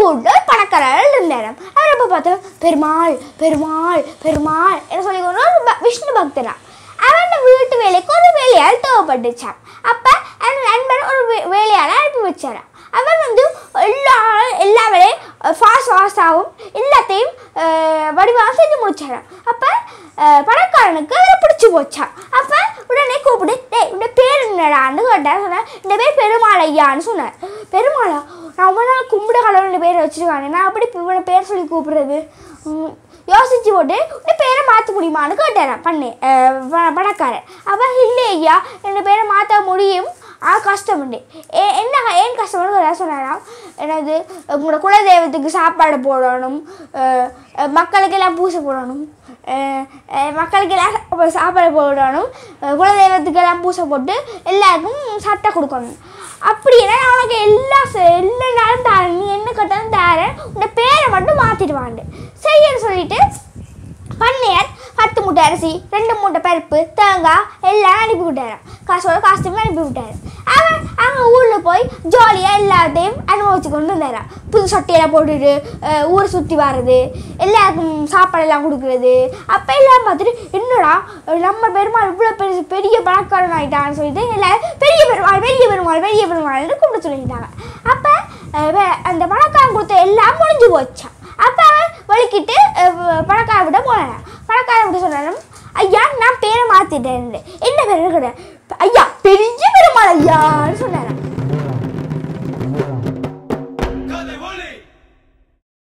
வீட்டில் பணக்காரர் இருந்தாராம் அவர் அப்போ பார்த்தா பெருமாள் பெருமாள் பெருமாள் என்ன சொல்லி கொண்டு ஒரு ப- விஷ்ணு பக்தரா அவன் வீட்டு வேலைக்கு ஒரு வேலையால் தேவைப்பட்டுச்சான் அப்போ அந்த நண்பன் ஒரு வே- வேலையால் அனுப்பி வச்சாராம் அவன் வந்து எல்லா எல்லா வேலையும் ஃபாஸ்ட் ஃபாஸ்டாகவும் எல்லாத்தையும் வடிவாக செஞ்சு முடிச்சாராம் அப்போ பணக்காரனுக்கு அவரை பிடிச்சி போச்சான் அப்போ உடனே கூப்பிட்டு டேய் உடைய பேர் என்னடான்னு கேட்டார் சொன்னேன் இந்த பேர் பெருமாள் ஐயான்னு சொன்னார் பெருமாளா நான் ரொம்ப நாள் கும்பிட கடவுள் பேர் வச்சிருக்கானே நான் அப்படி இவனை பேர் சொல்லி கூப்பிடுறது உம், யோசிச்சு போட்டு இந்த பேரை மாற்ற முடியுமான்னு கேட்டேன் பண்ணேன் பணக்காரன் அவன் இல்லை ஐயா என் பேரை மாற்ற முடியும் ஆ கஷ்டம் உண்டு ஏ என்ன ஏன் கஷ்டம்னு கேட்டா சொன்னாரா எனது உங்களோட குலதெய்வத்துக்கு சாப்பாடு போடணும் அஹ், அஹ், மக்களுக்கெல்லாம் பூசை போடணும் அஹ், அஹ், மக்களுக்கெல்லாம் சா- சாப்பாடு போடணும் அஹ், குலதெய்வத்துக்கெல்லாம் பூசை போட்டு எல்லாருக்கும் சட்டை கொடுக்கணும் அப்படின்னா நான் உனக்கு எல்லா ச- எல்லா நாளும் தரேன் நீ என்ன கேட்டாலும் தரேன் உன்னை பேரை மட்டும் மாற்றிடுவாண்டு சரின்னு சொல்லிட்டு பண்ணையார் பத்து மூட்டை அரிசி ரெண்டு மூட்டை பருப்பு தேங்காய் எல்லாம் அனுப்பி விட்டாராம் காசோட காஸ்ட்யூம் அனுப்பி விட்டாரு அவன் அங்கே ஊரில் போய் ஜாலியாக எல்லாத்தையும் அனுபவிச்சு கொண்டு வந்தாராம் புது சட்டையெல்லாம் போட்டுட்டு அஹ், ஊரை சுற்றி வர்றது எல்லாருக்கும் சாப்பாடெல்லாம் கொடுக்குறது அப்போ எல்லாம் பார்த்துட்டு என்னடா அஹ், நம்ம பெருமாள் இவ்வளோ பெரிய பெரிய பணக்காரன் ஆகிட்டான்னு சொல்லிட்டு எல்லாரும் பெரிய பெருமாள் பெரிய பெருமாள் பெரிய பெருமாள்னு கூப்பிட சொல்லிட்டாங்க அப்போ அந்த பணக்காரன் கொடுத்த எல்லாம் முடிஞ்சு போச்சான் அப்போ அவன் வலிக்கிட்டு பணக்கார விட போனான் பணக்கார விட சொன்னாலும் ஐயா நான் பேரை மாற்றிட்டேன் என்ன பேர் இருக்கிறேன் ஐயா பெரிய பெருமாள் ஐயான்னு சொன்னாரான்